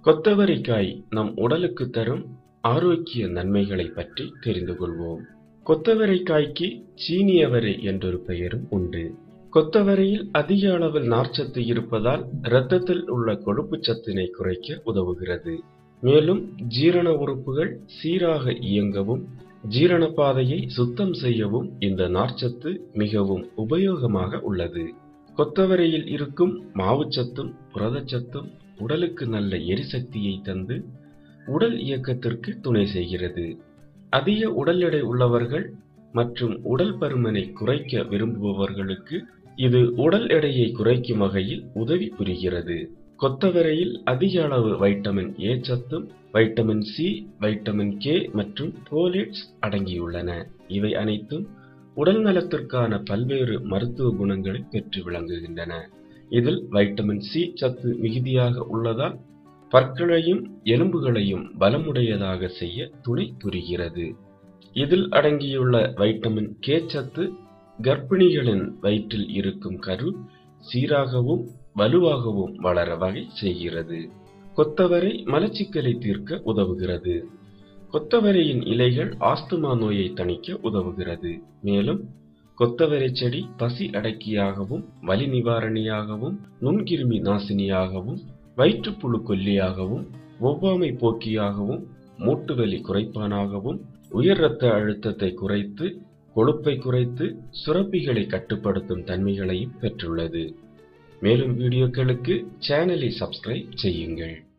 கொத்தவரைக்காய் நம் உடலுக்கு தரும் ஆரோக்கிய நன்மைகளை பற்றி தெரிந்து கொள்வோம் கொத்தவரைக்காய்க்கு சீனியவரை என்றொரு பெயரும் உண்டு கொத்தவரையில் அதிக அளவில் நார்ச்சத்து இருப்பதால் இரத்தத்தில் உள்ள கொழுப்புச் சத்தினை குறைக்க உதவுகிறது மேலும் ஜீரண உறுப்புகள் சீராக இயங்கவும் ஜீரண பாதையை சுத்தம் செய்யவும் இந்த நார்ச்சத்து மிகவும் உபயோகமாக உள்ளது கொத்தவரையில் இருக்கும் மாவுச்சத்தும் புரதச்சத்தும் உடலுக்கு நல்ல எரிசக்தியை தந்து உடல் இயக்கத்திற்கு துணை செய்கிறது அதிக உடல் எடை உள்ளவர்கள் மற்றும் உடல் பருமனை குறைக்க விரும்புபவர்களுக்கு இது உடல் எடையை குறைக்கும் வகையில் உதவி புரிகிறது கொத்தவரையில் அதிக அளவு வைட்டமின் ஏ சத்தும் வைட்டமின் சி வைட்டமின் கே மற்றும் போலேட்ஸ் அடங்கியுள்ளன இவை அனைத்தும் உடல் நலத்திற்கான பல்வேறு மருத்துவ குணங்களை பெற்று விளங்குகின்றன இதில் வைட்டமின் சி சத்து மிகுதியாக உள்ளதால் பற்களையும் எலும்புகளையும் பலமுடையதாக செய்ய துணை புரிகிறது இதில் அடங்கியுள்ள வைட்டமின் கே சத்து கர்ப்பிணிகளின் வயிற்றில் இருக்கும் கரு சீராகவும் வலுவாகவும் வளர வகை செய்கிறது கொத்தவரை மலச்சிக்கலை தீர்க்க உதவுகிறது கொத்தவரையின் இலைகள் ஆஸ்துமா நோயை தணிக்க உதவுகிறது மேலும் கொத்தவரை செடி பசி அடக்கியாகவும் வலி நிவாரணியாகவும் நுண்கிருமி நாசினியாகவும் வயிற்றுப்புழு கொல்லியாகவும் ஒவ்வாமை போக்கியாகவும் மூட்டுவலி குறைப்பானாகவும் உயர் இரத்த அழுத்தத்தை குறைத்து கொழுப்பை குறைத்து சுரப்பிகளை கட்டுப்படுத்தும் தன்மைகளையும் பெற்றுள்ளது மேலும் வீடியோக்களுக்கு சேனலை சப்ஸ்கிரைப் செய்யுங்கள்